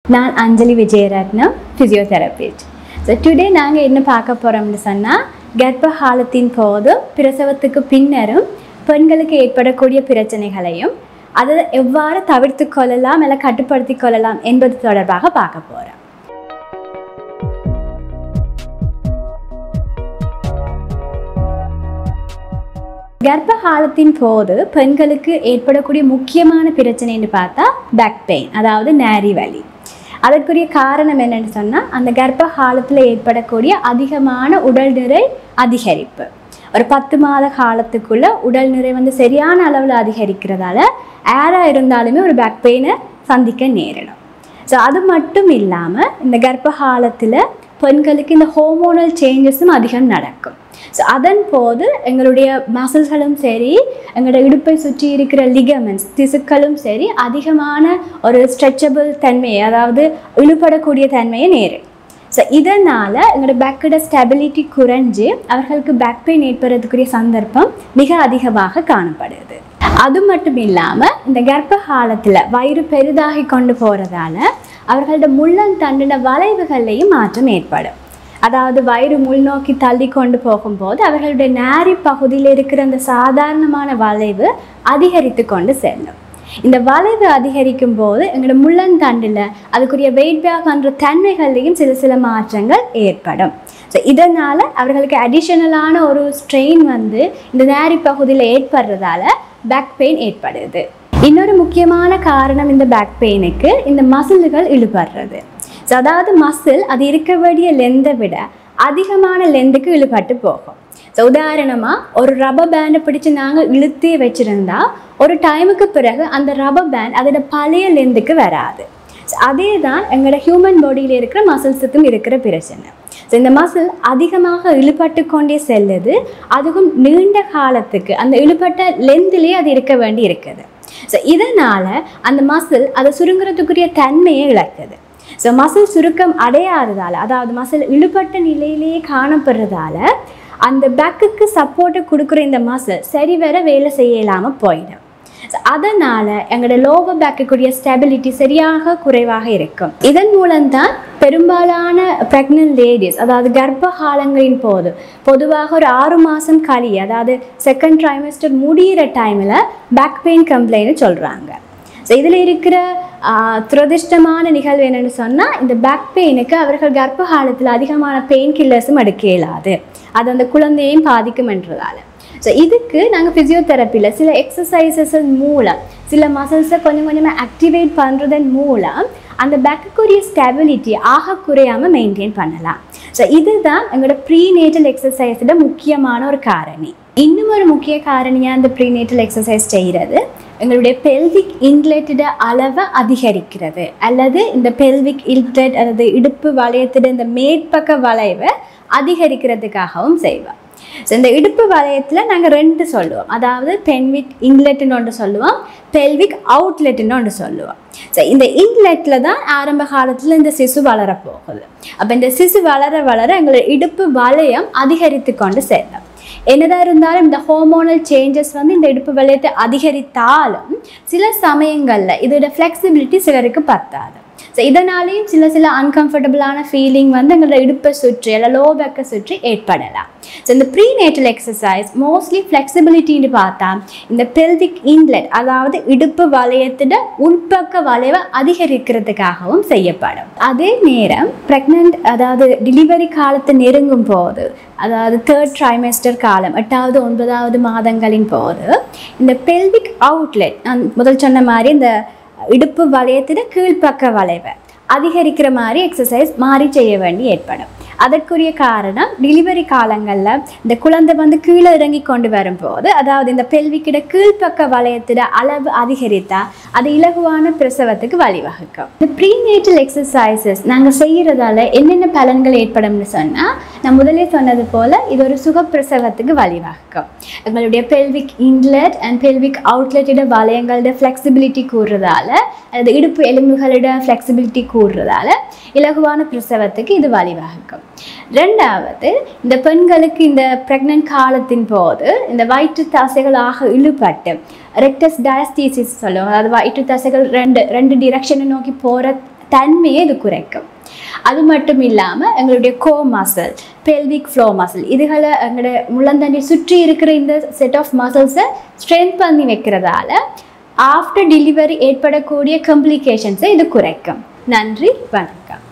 நான் Anjali Vijayaratnam physiotherapist so today நாங்கள் என்ன பார்க்க போகிறோம்னு சொன்னால் கர்ப்ப காலத்தின் போதும் பிரசவத்துக்கு பின்னரும் பெண்களுக்கு ஏற்படக்கூடிய பிரச்சனைகளையும் அதை எவ்வாறு தவிர்த்து கொள்ளலாம் இல்லை கட்டுப்படுத்தி கொள்ளலாம் என்பது தொடர்பாக பார்க்க போகிறோம் கர்ப்ப காலத்தின் போது பெண்களுக்கு ஏற்படக்கூடிய முக்கியமான பிரச்சனைன்னு பார்த்தா பேக் பெயின் அதாவது நேரி வலி அதற்குரிய காரணம் என்னன்னு சொன்னால் அந்த கர்ப்ப காலத்தில் ஏற்படக்கூடிய அதிகமான உடல் நிறை அதிகரிப்பு ஒரு பத்து மாத காலத்துக்குள்ள உடல் நிறை வந்து சரியான அளவில் அதிகரிக்கிறதால ஏராக இருந்தாலுமே ஒரு பேக் பெயினை சந்திக்க நேரிடும் ஸோ அது மட்டும் இல்லாமல் இந்த கர்ப்ப காலத்தில் பெண்களுக்கு இந்த ஹோமோனல் சேஞ்சஸும் அதிகம் நடக்கும் ஸோ அதன் போது எங்களுடைய மசில்களும் சரி எங்களோட இடுப்பை சுற்றி இருக்கிற லிகமெண்ட்ஸ் திசுக்களும் சரி அதிகமான ஒரு ஸ்ட்ரெச்சபிள் தன்மையை அதாவது இழுபடக்கூடிய தன்மையை நேரும் ஸோ இதனால் எங்களோட பேக்கோட ஸ்டெபிலிட்டி குறைஞ்சு அவர்களுக்கு பேக் பெயின் ஏற்படுறதுக்குரிய சந்தர்ப்பம் மிக அதிகமாக காணப்படுது அது மட்டும் இல்லாமல் இந்த கர்ப்ப காலத்தில் வயிறு பெரிதாகி கொண்டு போகிறதால அவர்களோட முள்ளந்தண்டின வளைவுகள்லையும் மாற்றம் ஏற்படும் அதாவது வயிறு முள்நோக்கி தள்ளி கொண்டு போகும்போது அவர்களுடைய நாரி பகுதியில் இருக்கிற அந்த சாதாரணமான வளைவு அதிகரித்து கொண்டு செல்லும் இந்த வளைவு அதிகரிக்கும் போது எங்களோட முள்ளந்தண்டில் அதுக்குரிய வெயிட் பேக் என்ற தன்மைகள்லையும் சில சில மாற்றங்கள் ஏற்படும் ஸோ இதனால் அவர்களுக்கு அடிஷனலான ஒரு ஸ்ட்ரெயின் வந்து இந்த நாரி பகுதியில் ஏற்படுறதால பேக் பெயின் ஏற்படுது இன்னொரு முக்கியமான காரணம் இந்த பேக் பெயினுக்கு இந்த மசில்கள் இழுபடுறது ஸோ அதாவது மசில் அது இருக்க வேண்டிய லெந்தை விட அதிகமான லெந்துக்கு இழுபட்டு போகும் ஸோ உதாரணமாக ஒரு ரப்பர் பேண்டை பிடிச்சு நாங்கள் இழுத்தே வச்சுருந்தா ஒரு டைமுக்கு பிறகு அந்த ரப்பர் பேண்ட் அதோட பழைய லெந்துக்கு வராது ஸோ அதே தான் எங்களோட ஹியூமன் பாடியில் இருக்கிற மசில்ஸுக்கும் இருக்கிற பிரச்சனை ஸோ இந்த மசில் அதிகமாக இழுபட்டு கொண்டே செல்லுது அதுவும் நீண்ட காலத்துக்கு அந்த இழுபட்ட லெந்திலே அது இருக்க வேண்டி இருக்குது ஸோ இதனால் அந்த மசில் அதை சுருங்குறதுக்குரிய தன்மையை இழக்குது ஸோ மசில் சுருக்கம் அடையாததால் அதாவது மசில் இழுபட்ட நிலையிலேயே காணப்படுறதால அந்த பேக்குக்கு சப்போர்ட்டை கொடுக்குற இந்த மசில் சரிவர வேலை செய்ய இல்லாமல் போயிடும் ஸோ அதனால் எங்களோட லோவர் பேக்குக்குரிய ஸ்டெபிலிட்டி சரியாக குறைவாக இருக்கும் இதன் மூலம்தான் பெரும்பாலான ப்ரெக்னென்ட் லேடிஸ் அதாவது கர்ப்ப காலங்களின் போது பொதுவாக ஒரு ஆறு மாதம் கழி அதாவது செகண்ட் ட்ரைமஸ்டர் முடிகிற டைமில் பேக் பெயின் கம்ப்ளைண்ட் சொல்கிறாங்க ஸோ இதில் இருக்கிற துரதிர்ஷ்டமான நிகழ்வு என்னென்னு சொன்னால் இந்த பேக் பெயினுக்கு அவர்கள் கர்ப்ப காலத்தில் அதிகமான பெயின் கில்லர்ஸும் எடுக்க இயலாது அது அந்த குழந்தையையும் பாதிக்கும் என்றதால் ஸோ இதுக்கு நாங்கள் ஃபிசியோதெரப்பியில் சில எக்ஸசைசஸ் மூலம் சில மசில்ஸை கொஞ்சம் கொஞ்சமாக ஆக்டிவேட் பண்ணுறதன் மூலம் அந்த பேக்குக்குரிய ஸ்டெபிலிட்டி ஆக குறையாமல் மெயின்டைன் பண்ணலாம் ஸோ இதுதான் எங்களோட ப்ரீநேட்டல் எக்ஸசைஸோட முக்கியமான ஒரு காரணி இன்னும் ஒரு முக்கிய காரணியாக அந்த ப்ரீநேட்டல் எக்ஸசைஸ் செய்கிறது எங்களுடைய பெல்விக் இன்லெட்டோட அளவை அதிகரிக்கிறது அல்லது இந்த பெல்விக் இன்லெட் அல்லது இடுப்பு வளையத்தோட இந்த மேற்பக்க வளைவை அதிகரிக்கிறதுக்காகவும் செய்வோம் ஸோ இந்த இடுப்பு வளையத்தில் நாங்கள் ரெண்டு சொல்லுவோம் அதாவது பென்விக் இன்லெட்டுன்னு ஒன்று சொல்லுவோம் பெல்விக் அவுட்லெட்டுன்னு ஒன்று சொல்லுவோம் ஸோ இந்த இன்லெட்டில் தான் ஆரம்ப காலத்தில் இந்த சிசு வளரப்போகுது அப்போ இந்த சிசு வளர வளர எங்களோட இடுப்பு வளையம் அதிகரித்து கொண்டு செல்லும் என்னதான் இருந்தாலும் இந்த ஹோமோனல் சேஞ்சஸ் வந்து இந்த இடுப்பு வளையத்தை அதிகரித்தாலும் சில சமயங்களில் இதோட ஃப்ளெக்சிபிலிட்டி சிலருக்கு பத்தாது ஸோ இதனாலேயும் சில சில அன்கம்ஃபர்டபுளான ஃபீலிங் வந்து எங்களோட இடுப்பை சுற்றி இல்லை லோ பேக்கை சுற்றி ஏற்படலாம் ஸோ இந்த ப்ரீ நேட்டல் எக்ஸசைஸ் மோஸ்ட்லி ஃப்ளெக்சிபிலிட்டின்னு பார்த்தா இந்த பெல்விக் இன்லெட் அதாவது இடுப்பு வளையத்தோட உள்பக்க வளைவை அதிகரிக்கிறதுக்காகவும் செய்யப்படும் அதே நேரம் ப்ரெக்னென்ட் அதாவது டெலிவரி காலத்தை நெருங்கும் போது அதாவது தேர்ட் ட்ரைமெஸ்டர் காலம் எட்டாவது ஒன்பதாவது மாதங்களின் போது இந்த பெல்விக் அவுட்லெட் நான் முதல் சொன்ன மாதிரி இந்த இடுப்பு வளையத்திட கீழ்ப்பக்க வளைவை அதிகரிக்கிற மாதிரி எக்ஸசைஸ் மாறி செய்ய வேண்டி ஏற்படும் அதற்குரிய காரணம் டெலிவரி காலங்களில் இந்த குழந்தை வந்து கீழே இறங்கி கொண்டு வரும்போது அதாவது இந்த பெல்விக்கிட கீழ்ப்பக்க வளையத்திட அளவு அதிகரித்தா அது இலகுவான பிரசவத்துக்கு வழிவகுக்கும் இந்த ப்ரீநேட்டல் எக்ஸசைசஸ் நாங்கள் செய்கிறதால என்னென்ன பலன்கள் ஏற்படும்னு சொன்னால் நான் முதலே சொன்னது போல் இது ஒரு சுகப்பிரசவத்துக்கு வழிவகுக்கும் எங்களுடைய பெல்விக் இன்லெட் அண்ட் பெல்விக் அவுட்லெட்டோட வளையங்களோட ஃப்ளெக்சிபிலிட்டி கூறுறதால அல்லது இடுப்பு எலும்புகளோட ஃப்ளெக்சிபிலிட்டி கூறுறதால இலகுவான பிரசவத்துக்கு இது வழிவகுக்கும் ரெண்டாவது இந்த பெண்களுக்கு இந்த ப்ரெக்னென்ட் காலத்தின் போது இந்த வயிற்று தசைகளாக இழுபட்டு ரெக்டஸ் டயஸ்டீசிஸ் சொல்லுவோம் அதாவது வயிற்று தசைகள் ரெண்டு ரெண்டு டிரெக்ஷனை நோக்கி போகிற தன்மையை இது குறைக்கும் அது மட்டும் இல்லாமல் எங்களுடைய core muscle pelvic floor muscle இதுகளை எங்களுடைய முள்ளந்தண்டை சுற்றி இருக்கிற இந்த செட் ஆஃப் மசில்ஸை ஸ்ட்ரென்த் பண்ணி வைக்கிறதால ஆஃப்டர் டெலிவரி ஏற்படக்கூடிய காம்ப்ளிகேஷன்ஸை இது குறைக்கும் நன்றி வணக்கம்